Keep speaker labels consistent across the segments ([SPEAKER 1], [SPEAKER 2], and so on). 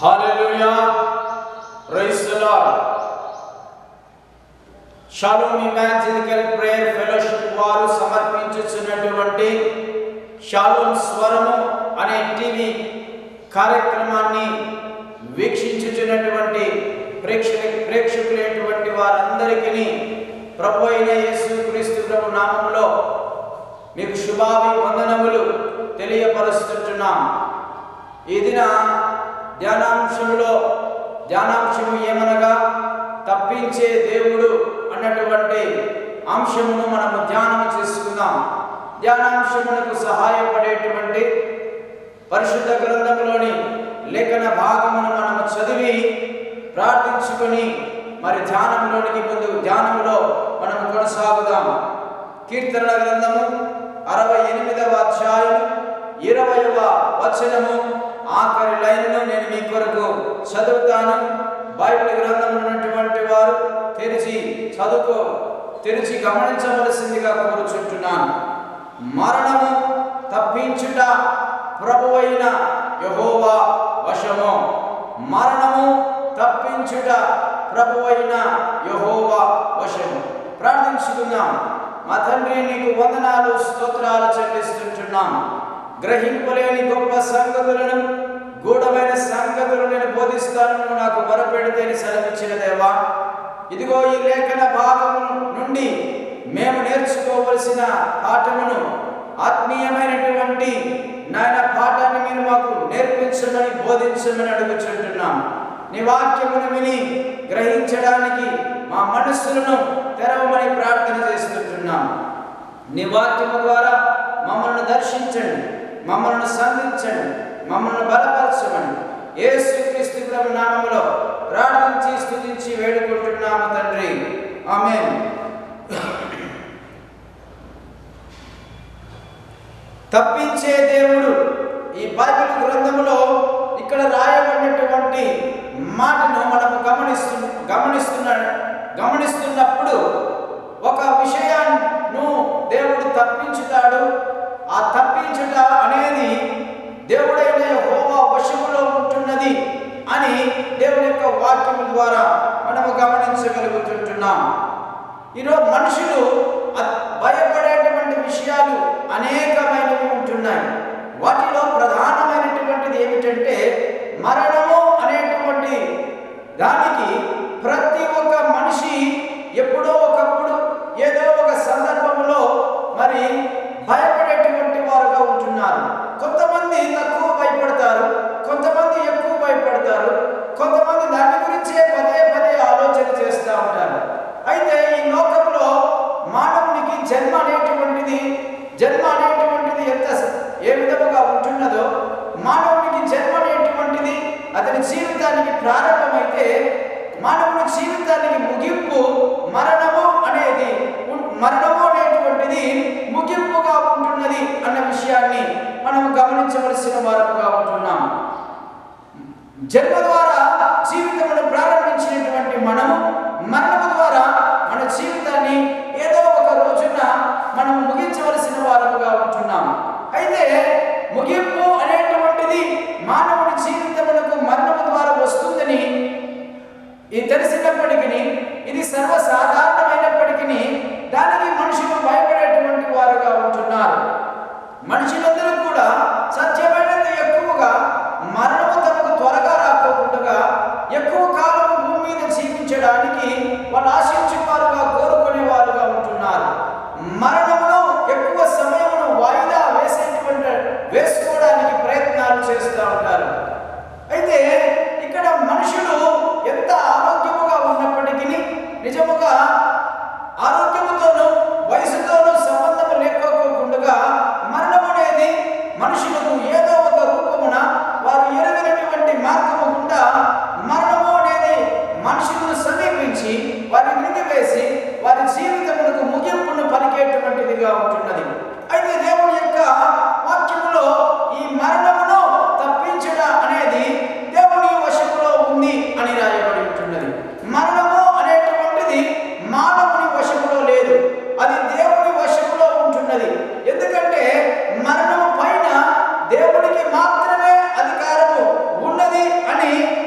[SPEAKER 1] Hallelujah. Praise the Lord. Shalom ఇమాజినికల్ prayer fellowship వారు సమర్పించుచున్నటువంటి షాలోమ్ స్వరము అనే టీవీ కార్యక్రమాన్ని వీక్షించుచున్నటువంటి ప్రేక్షక ప్రేక్షకులైనటువంటి వారందరికీ ప్రభు అయిన యేసు క్రీస్తు ప్రభు నామములో మీకు శుభాభివందనములు తెలియపరుస్తుంటున్నాం ఈ దిన ధ్యానాంశములో ధ్యానాంశము ఏమనగా తప్పించే దేవుడు అన్నటువంటి అంశమును మనము ధ్యానం చేసుకుందాం ధ్యానాంశమునకు సహాయపడేటువంటి పరిశుద్ధ గ్రంథంలోని లేఖన భాగమును మనము చదివి ప్రార్థించుకొని మరి ధ్యానంలోనికి ముందు ధ్యానంలో మనము కొనసాగుదాం కీర్తనల గ్రంథము అరవై ఎనిమిదవ అధ్యాయం ఇరవయవ వచనము ఆఖరి లైన్ను నేను మీ కొరకు చదువుతాను బైబిల్ గ్రంథం ఉన్నటువంటి వారు తెరిచి చదువుకో తెరిచి గమనించవలసిందిగా కోరుచుంటున్నాను మరణము తప్పించుట ప్రభువైన యహోవా వశము మరణము తప్పించుట ప్రభువైన యహోవా వశము ప్రార్థించుకుందాం మా తండ్రి నీకు వందనాలు స్తోత్రాలు చెల్లిస్తుంటున్నాం గ్రహింపలేని గొప్ప సంగతులను గూఢమైన సంగతులు నేను బోధిస్తాను నువ్వు నాకు వరపెడితేని సెలవిచ్చిన దేవా ఇదిగో ఈ లేఖన భాగము నుండి మేము నేర్చుకోవలసిన పాఠమును ఆత్మీయమైనటువంటి నాయన పాఠాన్ని మీరు మాకు నేర్పించమని బోధించమని అడుగుచుంటున్నాం నీ వాక్యమును విని గ్రహించడానికి మా మనస్సులను తెరవమని ప్రార్థన చేస్తుంటున్నాం నీ వాక్యము ద్వారా మమ్మల్ని దర్శించండి మమ్మల్ని సంధించండి మమ్మల్ని బలపరచమని యేసుక్రీస్తు ప్రభు నామములో ప్రార్థించి స్తుతించి వేడుకుంటున్నాము తండ్రి ఆమేన్ తప్పించే దేవుడు ఈ బైబిల్ గ్రంథములో ఇక్కడ రాయబడినటువంటి మాటను మనము గమనిస్తు గమనిస్తున్న గమనిస్తున్నప్పుడు ఒక విషయాన్ని దేవుడు తప్పించుతాడు ఆ తప్పించుట అనేది దేవుడైన హోవా వశములో ఉంటున్నది అని దేవుని యొక్క వాక్యం ద్వారా మనము గమనించగలుగుతుంటున్నాం ఈరోజు మనుషులు అ- భయపడేటువంటి విషయాలు అనేకమైనవి ఉంటున్నాయి వాటిలో ప్రధానమైనటువంటిది ఏమిటంటే మరణము అనేటువంటి దానికి ప్రతి ఒక్క మనిషి ఎప్పుడో ఒకప్పుడు ఏదో ఒక సందర్భంలో మరి భయపడేటువంటి వారుగా ఉంటున్నారు కొంతమంది తక్కువ భయపడతారు కొంతమంది ఎక్కువ భయపడతారు కొంతమంది దాని గురించే పదే పదే ఆలోచన చేస్తూ ఉంటారు అయితే ఈ లోకంలో మానవునికి జన్మ అనేటువంటిది జన్మ అనేటువంటిది ఎంత స- ఏ విధముగా ఉంటున్నదో మానవునికి జన్మ అనేటువంటిది అతని జీవితానికి ప్రారంభమైతే మానవుని జీవితానికి ముగింపు మరణము అనేది ఉన్- మరణము అనేటువంటిది ముగింపుగా ఉంటున్నది అన్న విషయాన్ని మనం గమనించవలసిన వారుగా ఉంటున్నాం జన్మ ద్వారా జీవితమును ప్రారంభించినటువంటి మనము మరణము ద్వారా మన జీవితాన్ని ఏదో ఒక రోజున మనం ముగించవలసిన వారముగా ఉంటున్నాం అయితే ముగింపు అనేటువంటిది మానవుడి జీవితమునకు మరణము ద్వారా వస్తుందని ఇది తెలిసినప్పటికీ ఇది సర్వసాధారణమైనప్పటికీ దానికి మనుషులు భయపడేటువంటి వారుగా ఉంటున్నారు మనుషులందరూ కూడా సత్యమైనంత ఎక్కువగా మరణము తమకు త్వరగా రాకోకుండా ఎక్కువ కాలం భూమి మీద జీవించడానికి వాళ్ళు ఆశించేవారుగా కోరుకునే వారుగా ఉంటున్నారు మరణములో ఎక్కువ సమయమును వాయిదా వేసేటువంటి వేసుకోవడానికి ప్రయత్నాలు చేస్తూ ఉంటారు అయితే ఇక్కడ మనుషులు ఎంత ఆరోగ్యముగా ఉన్నప్పటికీ నిజముగా ఆరోగ్యముతోనూ వయసుతోనూ సంబంధం లేకోకుండా మరణం అనేది మనుషులకు ఏదో ఒక రూపమున వారు ఎరగనటువంటి మార్గము గుండా మరణము అనేది మనుషులను సమీపించి వారిని మింగివేసి వారి జీవితములకు ముగింపును పలికేటువంటిదిగా ఉంటున్నది అయితే దేవుని యొక్క వాక్యములో ఈ మరణమును తప్పించట అనేది దేవుని వశములో ఉంది అని రాయబడి ఉంటున్నది మరణము అనేటువంటిది మానవుని వశములో లేదు అది దేవుని వశములో ఉంటున్నది ఎందుకంటే మరణము పైన దేవునికి మాత్రమే అధికారము ఉన్నది అని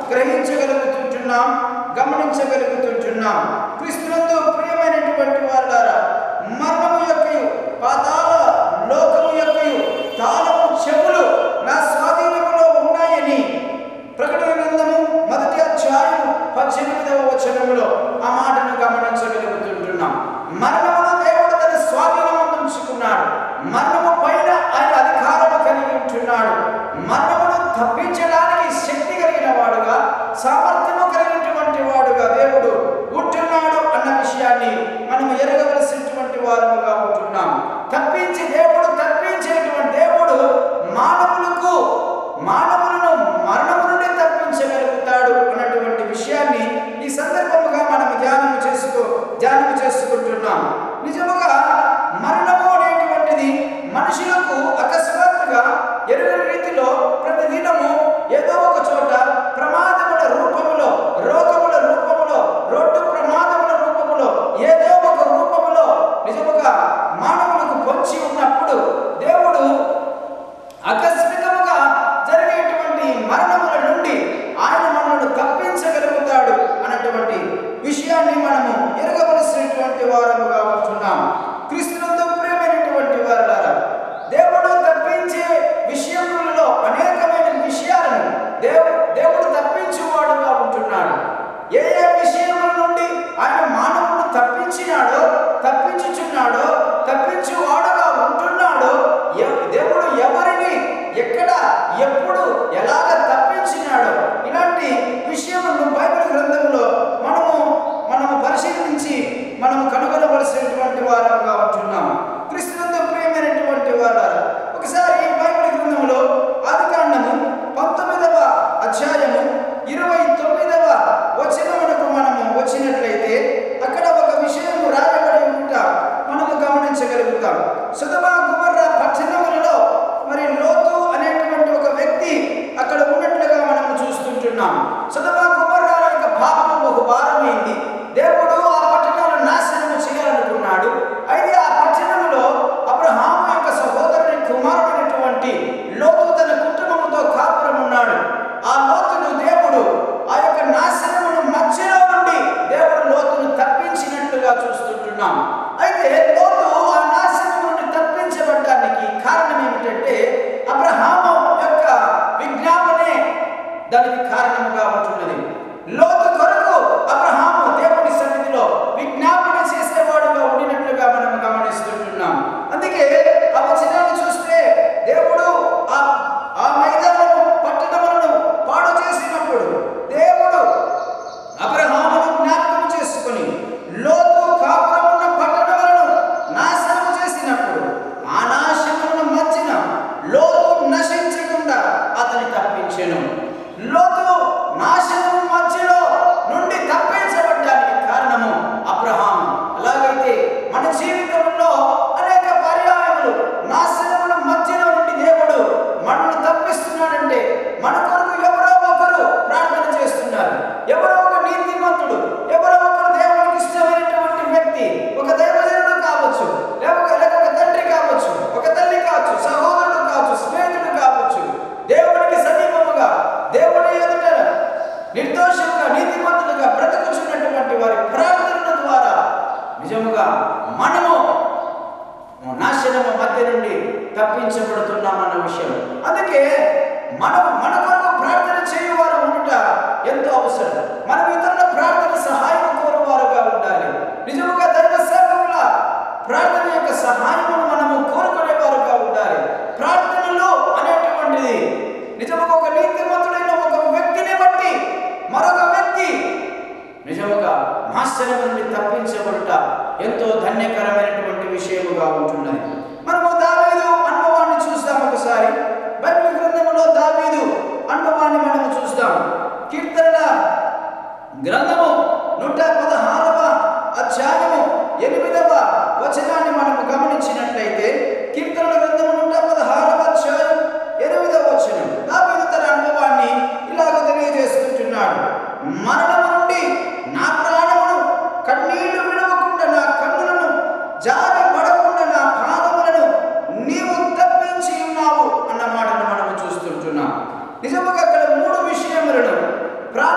[SPEAKER 1] గ్రహించగలుగుతుంటున్నాం గమనించగలుగుతుంటున్నాం క్రీస్తునందు ప్రియమైనటువంటి వారులారా మరణము యొక్కయు పాతాల లోకము యొక్కయు తాళము చెవులు నా స్వాధీనములో ఉన్నాయని ప్రకటన గ్రంథము మొదటి అధ్యాయం పద్దెనిమిదవ వచనములో ఆ మాటను గమనించగలుగుతుంటున్నాం మరణమును దేవుడు తన స్వాధీనం ఉంచుకున్నాడు మరణము పైన ఆయన అధికారము కలిగి ఉంటున్నాడు మరణమును తప్పించడానికి శక్తి కలిగిన వాడుగా సామర్థ్యము కలిగినటువంటి వాడుగా దేవుడు ఉంటున్నాడు అన్న విషయాన్ని మనం ఎరగవలసినటువంటి వారముగా ఉంటున్నాం తప్పించి దేవుడు తప్పించేటువంటి దేవుడు మానవులకు మానవులను మరణము నుండి తప్పించగలుగుతాడు అన్నటువంటి విషయాన్ని ఈ సందర్భముగా మనం ధ్యానం చేసుకో ధ్యానం చేసుకుంటున్నాం నిజముగా మరణము అనేటువంటిది మనుషులకు అకస్మాత్తుగా ఎరుగని రీతిలో ప్రతిదినము ఏదో ఒక చోట ప్రమాదముల రూపములో రోగముల రూపములో రోడ్డు ప్రమాదముల రూపములో ఏదో ఒక రూపములో నిజముగా మానవులకు పొంచి ఉన్నప్పుడు దేవుడు ఆకస్మికముగా జరిగేటువంటి మరణముల నుండి ఆయన మనల్ని తప్పించగలుగుతాడు అన్నటువంటి విషయాన్ని మనము ఎరగవలసినటువంటి వారముగా ఉంటున్నాం క్రీస్తునందు ప్రియమైనటువంటి వారులారా దేవుడు తప్పించే విషయములలో అనేకమైన విషయాలను దేవు దేవుడు తప్పించువాడుగా ఉంటున్నాడు ఏ ఏ విషయముల నుండి ఆయన మానవుడు తప్పించినాడో తప్పించుచున్నాడో తప్పించువాడుగా ఉంటున్నాడో ఎ- దేవుడు ఎవరిని ఎక్కడ ఎప్పుడు ఎలాగ తప్పించినాడో ఇలాంటి విషయములను బైబిల్ గ్రంథంలో మనము మనము పరిశీలించి మనము కనుగొనవలసినటువంటి వారముగా ఉంటున్నాము క్రీస్తునందు ప్రియమైనటువంటి వారారా ఒకసారి బైబిల్ గ్రంథంలో ఆదికాండము పంతొమ్మిదవ అధ్యాయము ఇరవై తొమ్మిదవ వచనమునకు మనము వచ్చినట్లయితే అక్కడ ఒక విషయం రాయబడి ఉంట మనము గమనించగలుగుతాం సుధమా కుమర్ర పట్టణములలో మరి లోతు అనేటువంటి ఒక వ్యక్తి అక్కడ ఉన్నట్లుగా మనము చూస్తుంటున్నాం సుధమా కుమర్రాల యొక్క పాపం ఒక భారమైంది దేవుడు ఆ పట్టణాలను నాశనం చేయాలనుకున్నాడు అయితే ఆ పట్టణంలో అబ్రహాము యొక్క సహోదరుని కుమారుడైనటువంటి లోతు తన కుటుంబంతో కాపురం ఉన్నాడు ఆ లోతును దేవుడు ఆ యొక్క నాశనమును మధ్యలో నుండి దేవుడు లోతును తప్పించినట్లుగా చూస్తుంటున్నాం అయితే లోతు ఆ నాశనం నుండి తప్పించబడడానికి కారణం ఏమిటంటే అబ్రహాము యొక్క విజ్ఞాపనే దానికి కారణముగా ఉంటున్నది లోతు కొరకు అబ్రహాము దేవుని సన్నిధిలో విజ్ఞాపన చేసేవాడుగా ఉండినట్లుగా మనం గమనిస్తుంటున్నాం అందుకే ఆ వచనాన్ని చూస్తే దేవుడు ఆ ఆ మైదానము పట్టణములను పాడు చేసినప్పుడు దేవుడు అబ్రహామును జ్ఞాపకం చేసుకొని లోతు కాపురమున్న పట్టణములను నాశనం చేసినప్పుడు ఆ నాశనమును మధ్యన లోతు నశించకుండా అతని తప్పించెను లోతు నాశనము మధ్యలో నుండి తప్పించబడ్డానికి కారణము అబ్రహాము అలాగైతే మన జీవితంలో అనేక పర్యాయములు నాశనముల మధ్యలో నుండి దేవుడు మనల్ని తప్పిస్తున్నాడంటే మన కొరకు ఎవరో ఒకరు ప్రార్థన చేస్తున్నారు ఎవరో ఒక నీతిమంతుడు ఎవరో ఒకరు దేవునికి ఇష్టమైనటువంటి వ్యక్తి ఒక దైవజనుడు కావచ్చు లేక లేక ఒక తండ్రి కావచ్చు ఒక తల్లి కావచ్చు సహోదరుడు కావచ్చు స్నేహితుడు కావచ్చు దేవునికి సమీపముగా దేవుని ఎదుట నిర్దోషంగా నీతిమంతులుగా బ్రతుకుచున్నటువంటి వారి ప్రార్థనల ద్వారా నిజముగా మనము నాశనము మధ్య నుండి తప్పించబడుతున్నామన్న విషయం అందుకే మనం మన కొరకు ప్రార్థన చేయువారు ఉండుట ఎంతో అవసరం మనం ఇతరుల ప్రార్థన సహాయం కోరువారుగా ఉండాలి నిజముగా దైవ సేవకుల ప్రార్థన యొక్క సహాయమును మనము కోరుకునేవారుగా ఉండాలి ప్రార్థనలో అనేటువంటిది నిజముగా ఒక నీతిమంతుడైన ఒక వ్యక్తిని బట్టి మరొక వ్యక్తి నిజముగా నాశనం నుండి తప్పించబడుట ఎంతో ధన్యకరమైనటువంటి విషయముగా ఉంటున్నది మనము దావీదు అనుభవాన్ని చూస్తాం ఒకసారి బైబిల్ గ్రంథంలో దావీదు అనుభవాన్ని మనము చూస్తాం కీర్తనల గ్రంథము నూట పదహారవ అధ్యాయము ఎనిమిదవ వచనాన్ని మనము గమనించినట్లయితే కీర్తనల గ్రంథము నూట పదహారవ అధ్యాయం ఎనిమిదవ వచనం దావీదు తన అనుభవాన్ని ఇలాగ తెలియజేసుకుంటున్నాడు మరణము నుండి నా ప్రాణమును కన్నీళ్లు విడవకుండా నా కన్నులను జారి పడకుండా నా పాదములను నీవు తప్పించి ఉన్నావు అన్న మాటను మనము చూస్తుంటున్నాం నిజముగా అక్కడ మూడు విషయములను ప్రా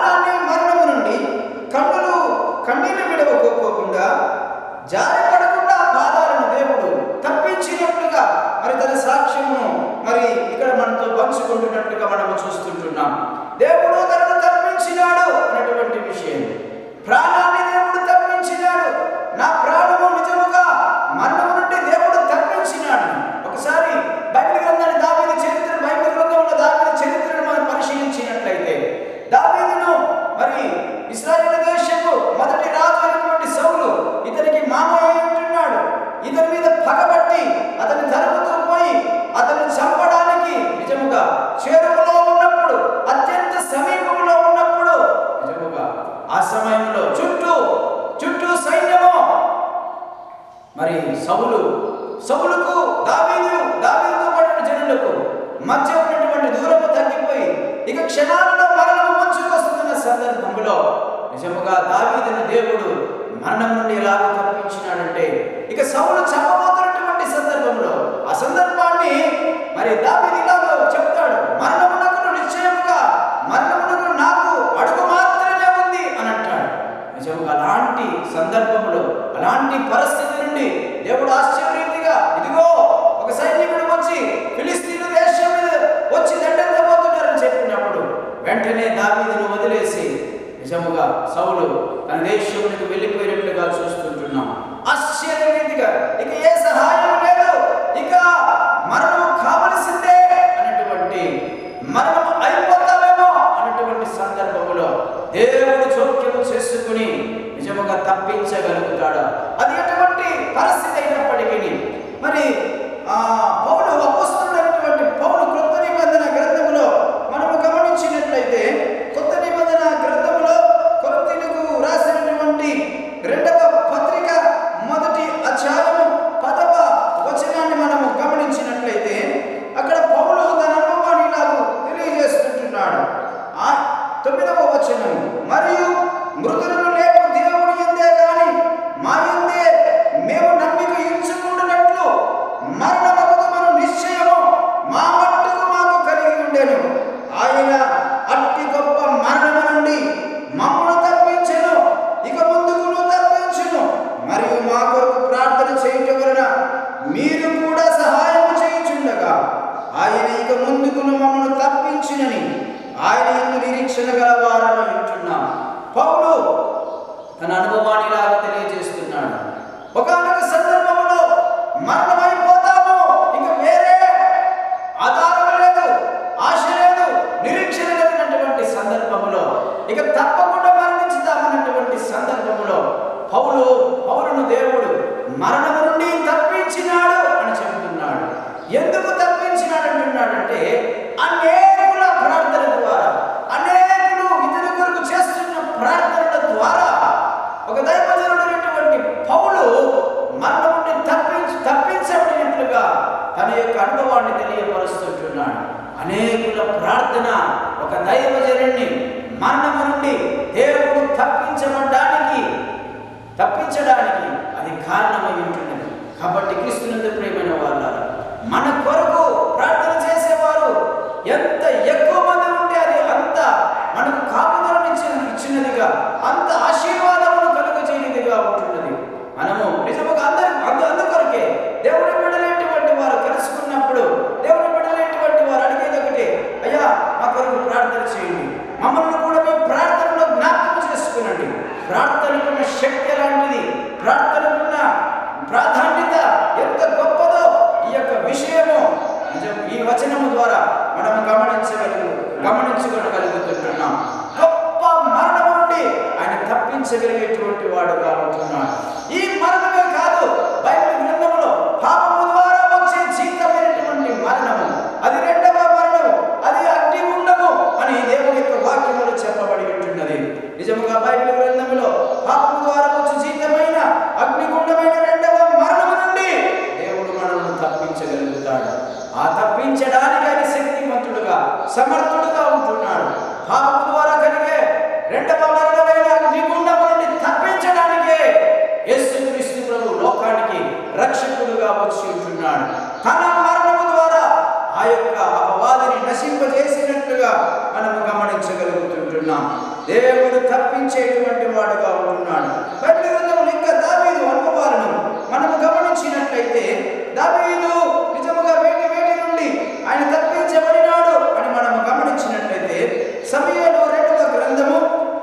[SPEAKER 1] అనేటువంటి దూరము తగ్గిపోయి ఇక క్షణాలలో మరణము ముంచుకొస్తున్న సందర్భంలో నిజముగా దావీదును దేవుడు మరణం నుండి ఎలాగ తప్పించినాడంటే ఇక సౌలు చంపబోతున్నటువంటి సందర్భంలో ఆ సందర్భాన్ని మరి దావీదు ఇలాగ చెప్తాడు మరణమునకు నిశ్చయముగా మరణమునకు నాకు అడుగు మాత్రమే ఉంది అని అంటాడు నిజముగా అలాంటి సందర్భంలో అలాంటి పరిస్థితి నుండి దేవుడు ఆశ్చర్యరీతిగా ఇదిగో ఒక సైనికుడు వచ్చి ఫిలిస్తీన్ దేశం మీద వచ్చి దండెత్తబోతున్నారని చెప్పినప్పుడు వెంటనే దావీదును వదిలేసి నిజముగా సౌలు తన దేశమునికి వెళ్ళిపోయినట్లుగా చూస్తుంటున్నాం ఆశ్చర్యరీతిగా ఇక ఏ సహాయం లేదు ఇక మరణం కావలసిందే అన్నటువంటి మరణం అయిపోతామేమో అన్నటువంటి సందర్భంలో దేవుడు జోక్యము చేసుకుని నిజముగా తప్పించగలుగుతాడు అది ఎటువంటి పరిస్థితి అయినప్పటికీ మరి ఆ పౌలు అపోస్తున్నటువంటి పౌలు కొత్త నిబంధన గ్రంథములో మనము గమనించినట్లయితే కొత్త నిబంధన గ్రంథములో కొరింథీయులకు రాసినటువంటి రెండవ పత్రిక మొదటి అధ్యాయము పదవ వచనాన్ని మనము గమనించినట్లయితే అక్కడ పౌలు తన అనుభవాన్ని ఇలాగూ తెలియజేస్తుంటున్నాడు ఆ తొమ్మిదవ వచనం మరియు మృతులను లేపు దేవుని ఎందే గాని మా ఎందే మేము నమ్మిక ఇచ్చుకుంటున్నట్లు మరణమగుదు మన నిశ్చయము మా మట్టుకు మాకు కలిగి ఉండెను ఆయన అట్టి గొప్ప మరణము నుండి మమ్మను తప్పించెను ఇక ముందుకును తప్పించును మరియు మా కొరకు ప్రార్థన చేయటం వలన మీరు కూడా సహాయం చేయుచుండగా ఆయన ఇక ముందుకును మమ్మను తప్పించినని ఆయన ఎందు నిరీక్షణ గలవారని వింటున్నాం పౌలు తన అనుభవాన్ని లాగా తెలియజేస్తున్నాడు ఒకనొక సందర్భంలో మరణమైపోతాము ఇక వేరే ఆధారం లేదు ఆశ లేదు నిరీక్షణ లేనటువంటి సందర్భంలో ఇక తప్పకుండా మరణించుతామన్నటువంటి సందర్భంలో పౌలు పౌరును దేవుడు మరణము నుండి తప్పించినాడు అని చెబుతున్నాడు ఎందుకు తప్పించినాడు అంటున్నాడంటే అనేకుల ప్రార్థన ద్వారా అనేకులు ఇతని కొరకు చేస్తున్న ప్రార్థనల ద్వారా ఒక దైవజనుడైనటువంటి పౌలు మరణం నుండి తప్పించి తప్పించబడినట్లుగా తన యొక్క అనుభవాన్ని తెలియపరుస్తుంటున్నాడు అనేకుల ప్రార్థన ఒక దైవజనుడిని మరణము నుండి దేవుడు తప్పించబడ్డానికి తప్పించడానికి అది కారణమై ఉంటున్నది కాబట్టి క్రీస్తునందు ప్రియమైన వాళ్ళ మన కొరకు ప్రార్థన చేసేవారు ఎంత ఎక్కువ మంది ఉంటే అది అంత మనకు కాపుదలను ఇచ్చిన ఇచ్చినదిగా అంత ఆశీర్వాదమును కలుగజేయనిదిగా ఉంటున్నది మనము నిజముగా అందరి అందు అందుకొరకే దేవుని బిడ్డలేటువంటి వారు తెలుసుకున్నప్పుడు దేవుని బిడ్డలేటువంటి వారు అడిగేది ఒకటి అయ్యా మా కొరకు ప్రార్థన చేయండి మమ్మల్ని కూడా మీ ప్రార్థనలో జ్ఞాపకం చేసుకునండి ప్రార్థనకున్న శక్తి ఎలాంటిది ప్రార్థనకున్న ప్రాధాన్యత ఎంత గొప్పదో ఈ యొక్క విషయము నిజం ఈ వచనము ద్వారా మనం గమనించగలుగు గమనించుకోగలుగుతుంటున్నాం గొప్ప మరణం నుండి ఆయన తప్పించగలిగేటువంటి వాడుగా ఉంటున్నాడు ఈ మరణమే కాదు బైబిల్ గ్రంథంలో పాపము ద్వారా వచ్చే జీవితమైనటువంటి మరణము అది రెండవ మరణము అది అగ్ని ఉండము అని దేవుని యొక్క వాక్యములు చెప్పబడి ఉంటున్నది నిజముగా బైబిల్ గ్రంథంలో పాపము ద్వారా వచ్చే జీవితమైన అగ్నిగుండమైన రెండవ మరణము నుండి దేవుడు మనల్ని తప్పించగలుగుతాడు ఆ తప్పించడానికి ఆయన శక్తిమంతుడుగా సమర్థుడుగా ఉంటున్నాడు పాపము ద్వారా కలిగే రెండవ మరణమైన అగ్నిగుండము నుండి తప్పించడానికే యేసుక్రీస్తు ప్రభు లోకానికి రక్షకుడుగా వచ్చి ఉంటున్నాడు తన మరణము ద్వారా ఆ యొక్క అపవాదిని నశింపజేసినట్లుగా మనము గమనించగలుగుతుంటున్నాం దేవుడు తప్పించేటువంటి వాడుగా ఉంటున్నాడు బైబిల్ గ్రంథంలో ఇంకా దావీదు అనుభవాలను మనము గమనించినట్లయితే దావీదు నిజముగా వేటి వేటి నుండి ఆయన తప్పించబడినాడు అని మనము గమనించినట్లయితే సమయంలో రెండవ గ్రంథము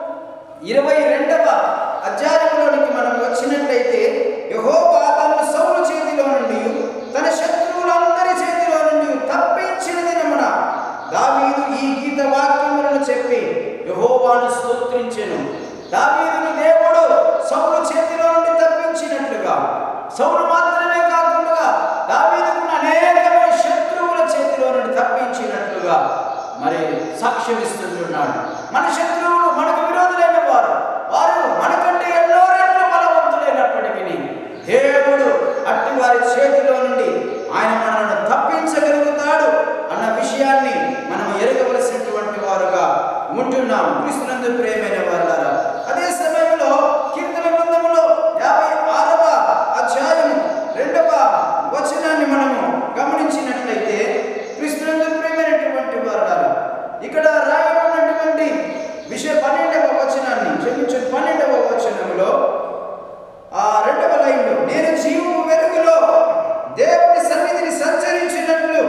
[SPEAKER 1] ఇరవై రెండవ అధ్యాయంలోనికి మనం వచ్చినట్లయితే యెహోవా తన సౌలు చేతిలో నుండి తన శత్రువులందరి చేతిలో నుండి తప్పించిన దినమున దావీదు ఈ గీత వాక్యములను చెప్పి యెహోవాను స్తోత్రించెను దావీదుని దేవుడు సౌలు చేతిలో నుండి తప్పించినట్లుగా సౌలు మాత్రమే కాకుండా దావీదుకున్న అనేకమైన శత్రువుల చేతిలో నుండి తప్పించినట్లుగా మరి సాక్ష్యం ఇస్తుంటున్నాడు మన శత్రువులు మనకు విరోధులైన వారు వారు మనకంటే ఎన్నో రెట్లు బలవంతులైనప్పటికీ దేవుడు అట్టి వారి చేతిలో నుండి ఆయన మనల్ని తప్పించగలుగుతాడు అన్న విషయాన్ని విషయాన్ని మనం ఎరగవలసినటువంటి వారుగా ఉంటున్నాం క్రీస్తునందు ప్రేమైన వారులారా అదే సమయంలో కీర్తన గ్రంథములో యాభై ఆరవ అధ్యాయం రెండవ వచనాన్ని మనము గమనించినట్లయితే క్రీస్తునందు ప్రేమైనటువంటి వారులారా ఇక్కడ రాయబడినటువంటి విషయ పన్నెండవ వచనాన్ని క్షమించు పన్నెండవ వచనంలో ఆ రెండవ లైన్లో నేను జీవము వెలుగులో దేవుని సన్నిధిని సంచరించినట్లు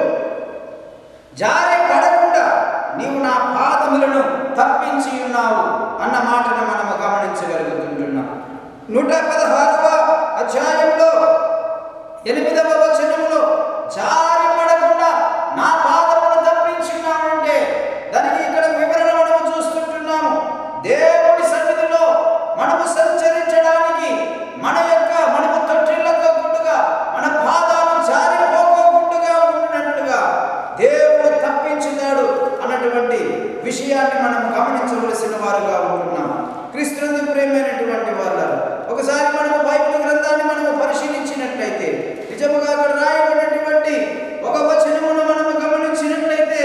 [SPEAKER 1] జారి పడకుండా నీవు నా పాదములను తప్పించి ఉన్నావు అన్న మాటను మనము గమనించగలుగుతుంటున్నాం నూట పదహారవ అధ్యాయంలో ఎనిమిదవ వచనంలో జారి పడకుండా నా పాదములు తప్పించి ఉన్నామంటే దానికి ఇక్కడ వివరణ మనము చూస్తుంటున్నాము దేవుడి సన్నిధిలో మనము సంచరించడానికి మన యొక్క మనము తొట్టిల్లకోకుండా మన పాదాలు జారిపోకోకుండా ఉన్నట్లుగా దేవుడు తప్పించుతాడు అన్నటువంటి విషయాన్ని మనం గమనించవలసిన వారుగా ఉంటున్నాం క్రీస్తునందు ప్రేమైనటువంటి వారు ఒకసారి మనము బైబిల్ గ్రంథాన్ని మనము పరిశీలించినట్లయితే నిజముగా అక్కడ రాయబడినటువంటి ఒక వచనమును మనము గమనించినట్లయితే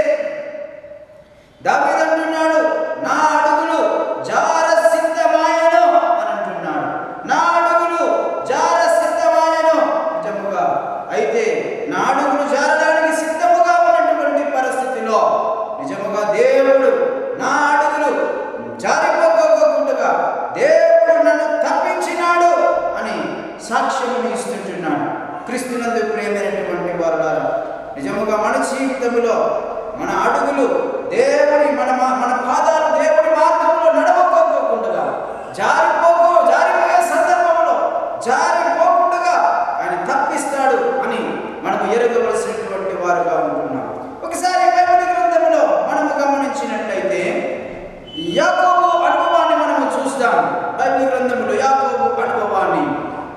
[SPEAKER 1] దావీదంటున్నాడు నా అడుగులు జార సిద్ధమాయను అని అంటున్నాడు నా అడుగులు జార సిద్ధమాయను నిజముగా అయితే నా అడుగులు జారడానికి సిద్ధముగా ఉన్నటువంటి పరిస్థితిలో నిజముగా దేవుడు నా అడుగులు జారిపోకోకుండా దేవుడు నన్ను తప్పించినాడు అని సాక్ష్యముని ఇస్తుంటున్నాడు క్రీస్తునందు ప్రేమైనటువంటి వారులారా నిజముగా మన జీవితంలో మన అడుగులు దేవుని మన మా- మన పాదాలు దేవుని మార్గంలో నడవకోకుండా జారిపోకో జారిపోయే సందర్భంలో జారిపోకుండా ఆయన తప్పిస్తాడు అని మనము ఎరగవలసినటువంటి వారుగా ఉంటున్నాం ఒకసారి బైబిల్ గ్రంథంలో మనము గమనించినట్లయితే యాకోబు అనుభవాన్ని మనము చూస్తాం బైబిల్ గ్రంథంలో యాకోబు అనుభవాన్ని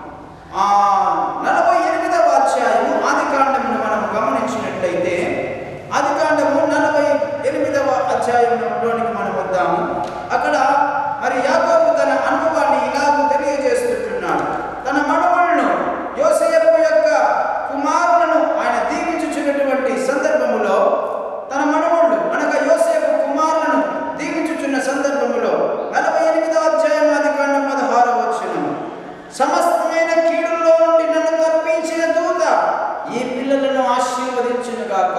[SPEAKER 1] ఆ నలభై ఎనిమిదవ అధ్యాయము ఆది కాండమును మనం గమనించినట్లయితే ఆది కాండము నలభై ఎనిమిదవ అధ్యాయంలోనికి మనం వద్దాము అక్కడ మరి యాకోబు తన అనుభవాన్ని ఇలాగూ తెలియజేస్తుంటున్నాడు తన మనుమలను యోసేపు యొక్క కుమారులను ఆయన దీవించుచున్నటువంటి సందర్భములో తన మనుమళ్ళు అనగా యోసేపు కుమారులను దీవించుచున్న సందర్భములో నలభై ఎనిమిదవ అధ్యాయం ఆది కాండం పదహారవ వచనము సమస్తమైన కీడుల్లో నుండి నన్ను తప్పించిన దూత ఈ పిల్లలను ఆశీర్వదించునుగాక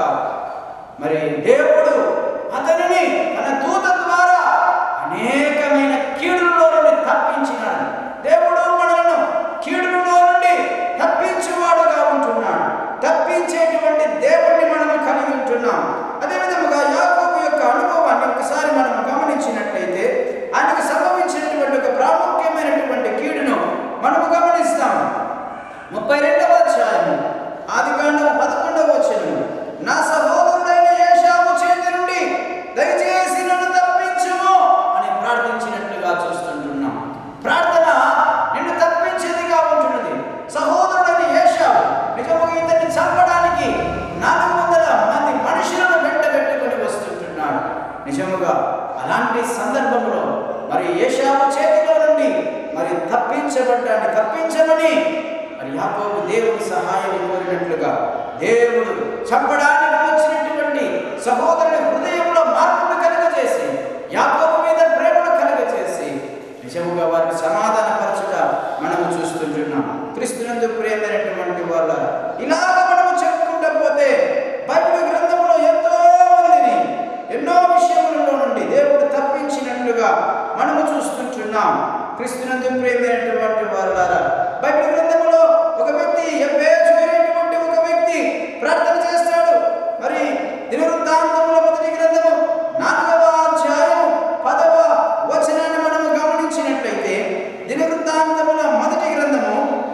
[SPEAKER 1] మరి దేవుడు అతనిని తన దూత ద్వారా అనేకమైన కీడుల్లో నుండి తప్పించినాడు దేవుడు మనలను కీడుల్లో నుండి తప్పించేవాడుగా ఉంటున్నాడు తప్పించేటువంటి దేవుడిని మనము కలిగి ఉంటున్నాం అదే విధముగా యాకోబు యొక్క అనుభవాన్ని ఒకసారి మనం గమనించినట్లయితే ఆయనకు సంభవించినటువంటి ఒక ప్రాముఖ్యమైనటువంటి కీడును మనము గమనిస్తాం ముప్పై రెండవ అధ్యాయము ఆది కాండం పదకొండవ వచనము నా సహోదరుడైన ఏషావు చేతి నుండి దయచేసి నన్ను తప్పించుము అని ప్రార్థించినట్లుగా చూస్తుంటున్నాం ప్రార్థన నిన్ను తప్పించేదిగా ఉంటున్నది సహోదరుడైన ఏషావు నిజముగా ఇతన్ని చంపడానికి నాలుగు వందల మంది మనుషులను వెంటబెట్టుకొని వస్తుంటున్నాడు నిజముగా అలాంటి సందర్భంలో మరి ఏషావు చేతిలో నుండి మరి తప్పించబడ్డాన్ని తప్పించమని మరి యాకోబు దేవుని సహాయం కోరినట్లుగా దేవుడు చంపడానికి వచ్చినటువంటి సహోదరుని హృదయంలో మార్పును కలుగజేసి యాకోబు మీద ప్రేమను కలుగజేసి నిజముగా వారిని సమాధానపరచుట మనము చూస్తుంటున్నాం క్రీస్తునందు ప్రేమైనటువంటి వాళ్ళ ఇలాగ మనము చెప్పుకుంటూ పోతే బైబిల్ గ్రంథంలో ఎంతో మందిని ఎన్నో విషయములలో నుండి దేవుడు తప్పించినట్లుగా మనము చూస్తుంటున్నాం క్రీస్తునందు ప్రేమైనటువంటి వారులారా బైబిల్ గ్రంథంలో ఒక వ్యక్తి ఎబ్బేజు అనేటువంటి ఒక వ్యక్తి ప్రార్థన చేస్తాడు మరి దినవృత్తాంతముల మొదటి గ్రంథము నాలుగవ అధ్యాయము పదవ వచనాన్ని మనము గమనించినట్లయితే దినవృత్తాంతముల మొదటి గ్రంథము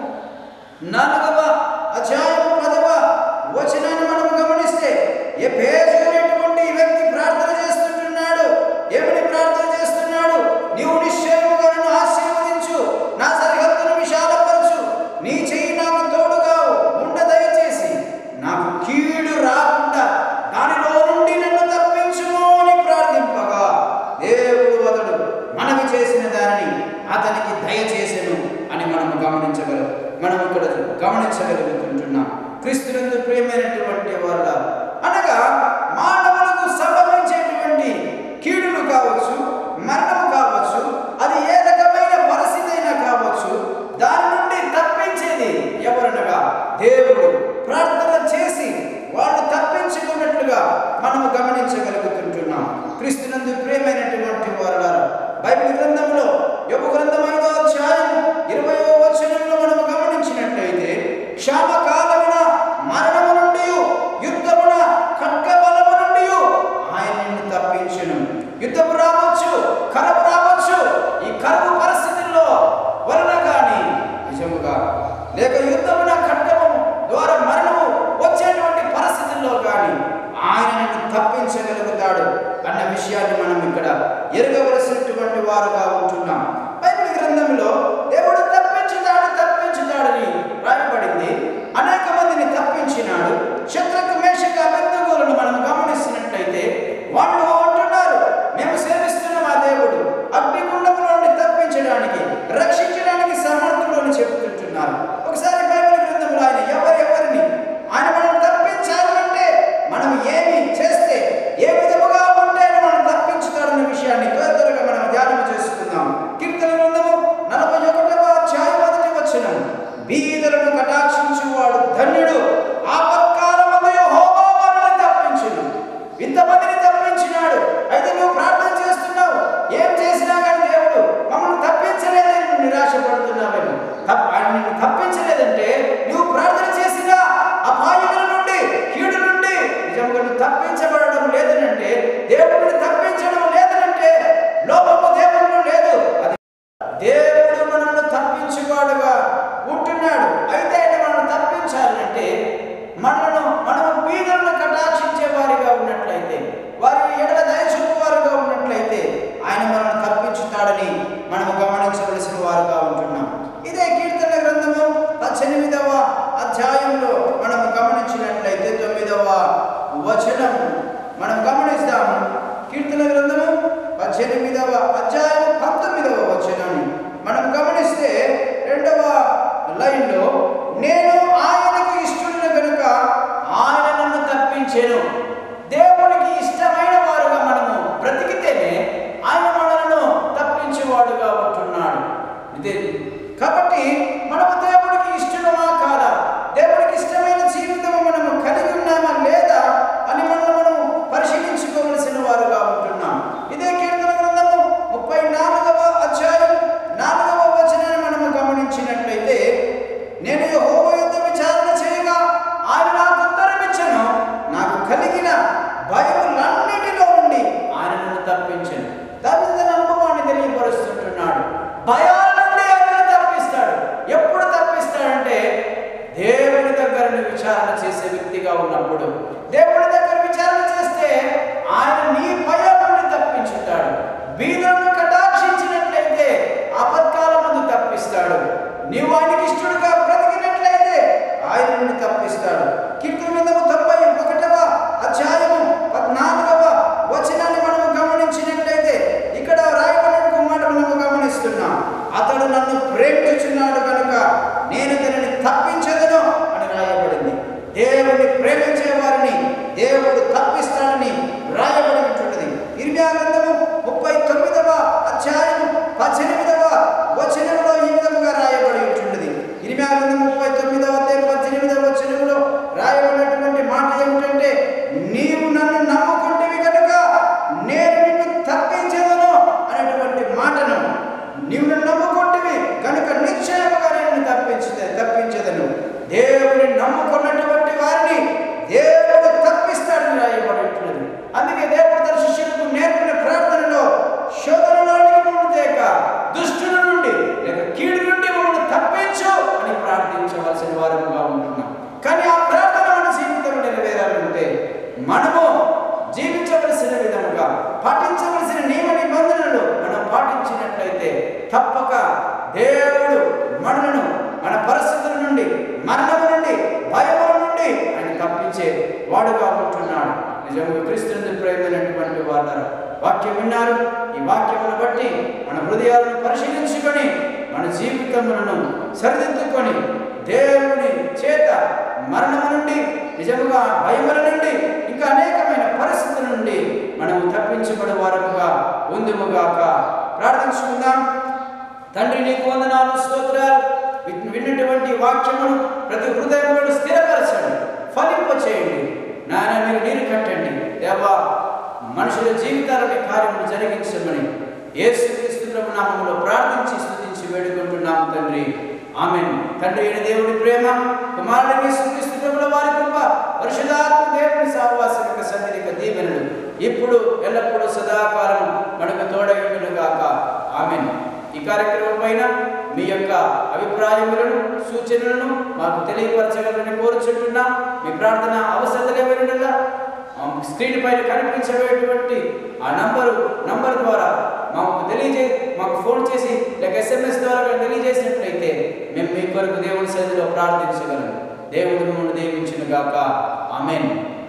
[SPEAKER 1] నాలుగవ అధ్యాయము పదవ వచనాన్ని మనము గమనిస్తే ఎబ్బేజు అనేటువంటి ఈ వ్యక్తి ప్రార్థన చేస్తుంటున్నాడు ఏమని ప్రార్థన చేస్తున్నాడు నీవు నిశ్చయముగా నన్ను ఆశీర్వదించు నా సరిహద్దును విశాలపరచు నీ చెయ్యి నాకు తోడుగా ఉండ దయచేసి నాకు కీడు రాకుండా దానిలో నుండి నన్ను తప్పించుము అని ప్రార్థింపగా దేవుడు అతడు మనవి చేసిన దానిని అతనికి దయచేసెను అని మనం గమనించగలం మనం ఇక్కడ గమనించగలుగుతుంటున్నాం క్రీస్తునందు ప్రియమైనటువంటి వాళ్ళ అనగా మానవుల అన్న విషయాన్ని మనం ఇక్కడ ఎరగవలసినటువంటి వారుగా ఉంటున్నాం బైబిల్ గ్రంథంలో దేవుడు తప్పించుతాడు తప్పించుతాడని రాయబడింది అనేక మందిని తప్పించినాడు శత్రుకు మేషక అభిజ్ఞలను మనం గమనిస్తున్నట్లయితే వాళ్ళు అంటున్నారు మేము సేవిస్తున్న మా దేవుడు అగ్నిగుండముల నుండి తప్పించడానికి రక్షించడానికి సమర్థుడు అని చెబుతుంటున్నారు ఒకసారి బైబిల్ గ్రంథంలో ఆయన ఎవరెవరిని ఆయన మనం తప్పించాలంటే మనం ఏమి చేస్తే ఏ విధముగా ఉంటే మనం తప్పించుతాడన్న విషయాన్ని త్వర త్వరగా మనం ధ్యానం చేసుకుందాం కీర్తన గ్రంథము నలభై ఒకటవ అధ్యాయం మొదటి వచనం బీదలను కటాక్షించువాడు ధన్యుడు ఆపత్కాలమందు యెహోవా వారిని తప్పించును ఇంతమందిని తప్పించినాడు అయితే నువ్వు ప్రార్థన చేస్తున్నావు ఏం చేసినా కానీ దేవుడు మమ్మల్ని తప్పించలేదని నువ్వు నిరాశపడుతున్నావేమో తప్ప ఆయన నిన్ను తప్పించలేదంటే నువ్వు ప్రార్థన చేసినా అపాయముల నుండి కీడు నుండి నిజంగా నువ్వు తప్పించబడడం లేదనంటే దేవుడిని తప్పించడం లేదనంటే లోపము దేవుడిలో లేదు అది దేవుడు మనల్ని తప్పించువాడుగా ఉంటున్నాడు అయితే ఆయన మనల్ని తప్పించాలంటే మనలను మనము బీదలను కటాక్షించే వారిగా ఉన్నట్లయితే వారి ఎడల దయచూపు వారుగా ఉన్నట్లయితే ఆయన మనల్ని తప్పించుతాడని మనము గమనించవలసిన వారుగా ఉంటున్నాం ఇదే కీర్తన గ్రంథము పద్దెనిమిదవ అధ్యాయంలో మనం గమనించినట్లయితే తొమ్మిదవ వచనం మనం గమనిస్తాము కీర్తన గ్రంథము పద్దెనిమిదవ అధ్యాయం పంతొమ్మిదవ వచనాన్ని మనం గమనిస్తే రెండవ లైన్లో నేను ఆయనకు ఇష్టమైన కనుక ఆయన నన్ను తప్పించాను దేవునికి ఇష్టమైన వారుగా మనము బ్రతికితేనే ఆయన మనలను తప్పించేవాడుగా ఉంటున్నాడు ఇదే కాబట్టి మనము దేవుడికి ఇష్టమా కాదా దేవుడికి ఇష్టమైన జీవితం మనము కలిగి ఉన్నామా లేదా అని మనం మనము పరిశీలించుకోవలసిన వారుగా ఉంటున్నాం ఇదే కీర్తన గ్రంథము ముప్పై నాలుగవ అధ్యాయం నాలుగవ వచనాన్ని మనము గమనించినట్లయితే నేను యెహోవా యుద్ధ విచారణ చేయగా ఆయన నాకు ఉత్తరం ఇచ్చను నాకు కలిగిన భయములన్నిటిలో నుండి ఆయన నన్ను తప్పించను దాని తన అనుభవాన్ని తెలియపరుస్తుంటున్నాడు భయాల నుండి ఆయన తప్పిస్తాడు ఎప్పుడు తప్పిస్తాడంటే దేవుని దగ్గర నువ్వు విచారణ చేసే వ్యక్తిగా ఉన్నప్పుడు దేవుని దగ్గర విచారణ చేస్తే ఆయన నీ భయం నుండి తప్పించుతాడు బీదలను కటాక్షించినట్లయితే ఆపత్కాల ముందు తప్పిస్తాడు నీవు ఆయనకి ఇష్టడుగా బ్రతికినట్లయితే ఆయన నుండి తప్పిస్తాడు కీర్తన గ్రంథము తొంభై ఒకటవ అధ్యాయము పద్నాలుగవ వచనాన్ని మనము గమనించినట్లయితే ఇక్కడ రాయబడిన మాట మనము గమనిస్తున్నాం అతడు నన్ను ప్రేమించుచున్నాడు కనుక నేను తనని తప్పించదను అని రాయబడింది దేవుని ప్రేమించే వారిని దేవుడు తప్పిస్తాడని రాయబడి ఉంటున్నది ఇర్మియా గ్రంథము ముప్పై తొమ్మిదవ అధ్యాయం పద్దెనిమిదవ వచనంలో ఈ విధముగా రాయబడి ఉంటున్నది ఇర్మియా గ్రంథం ముప్పై తొమ్మిదవ అధ్యాయం పద్దెనిమిదవ వచనంలో రాయబడినటువంటి మాట ఏమిటంటే నీవు నన్ను నమ్ముకుంటేవి కనుక నేను నిన్ను తప్పించదను అనేటువంటి మాటను నీవు నన్ను నమ్ముకుంటేవి కనుక నిశ్చయముగా నేను తప్పించదే తప్పించదను దేవుని నమ్ముకున్నటువంటి వారిని దేవుడు తప్పిస్తాడని రాయబడి ఉంటున్నది అందుకే దేవుడు తన శిష్యులకు నేర్పిన ప్రార్థనలో శోధనలోనికి మమ్మల్ని తేక దుష్టుల నుండి లేక కీడు నుండి మమ్మల్ని తప్పించు అని ప్రార్థించవలసిన వారముగా ఉంటున్నాం కానీ ఆ ప్రార్థన మన జీవితంలో నెరవేరాలంటే మనము జీవించవలసిన విధముగా పాటించవలసిన నియమ నిబంధనలు మనం పాటించినట్లయితే తప్పక దేవుడు మనలను మన పరిస్థితుల నుండి మరణము నుండి భయముల నుండి ఆయన తప్పించే వాడుగా ఉంటున్నాడు నిజంగా క్రీస్తుని ప్రేమైనటువంటి వారు వాక్యం విన్నారు ఈ వాక్యమును బట్టి మన హృదయాలను పరిశీలించుకొని మన జీవితములను సరిదిద్దుకొని దేవుని చేత మరణము నుండి నిజముగా భయముల నుండి ఇంకా అనేకమైన పరిస్థితుల నుండి మనము తప్పించబడే వారముగా ఉందుముగాక ప్రార్థించుకుందాం తండ్రి నీకు వందనాలు స్తోత్రాలు విన్- విన్నటువంటి వాక్యమును ప్రతి హృదయంలో స్థిరపరచండి ఫలింప చేయండి నాయన మీరు నీరు కట్టండి దేవా మనుషుల జీవితాలని కార్యములు జరిగించమని యేసుక్రీస్తు ప్రభు నామములో ప్రార్థించి స్తుతించి వేడుకుంటున్నాము తండ్రి ఆమెన్ తండ్రి అయిన దేవుడి ప్రేమ కుమారుడి యేసుక్రీస్తు ప్రభుల వారి కృప పరిశుధాత్మ దేవుని సహవాసం యొక్క సన్నిధిక దీవెనలు ఇప్పుడు ఎల్లప్పుడూ సదాకాలం మనకు తోడగినగాక ఆమెన్ ఈ కార్యక్రమం పైన మీ యొక్క అభిప్రాయములను సూచనలను మాకు తెలియపరచగలని కోరుచుంటున్నా మీ ప్రార్థన అవసరతలు ఏమైనా ఆ స్క్రీన్ పైన కనిపించేటువంటి ఆ నంబరు నంబర్ ద్వారా మాకు తెలియజే మాకు ఫోన్ చేసి లేక ఎస్ఎంఎస్ ద్వారా కానీ తెలియజేసినట్లయితే మేము మీ కొరకు దేవుని సన్నిధిలో ప్రార్థించగలం దేవుడు మిమ్మల్ని దీవించిన గాక ఆమెన్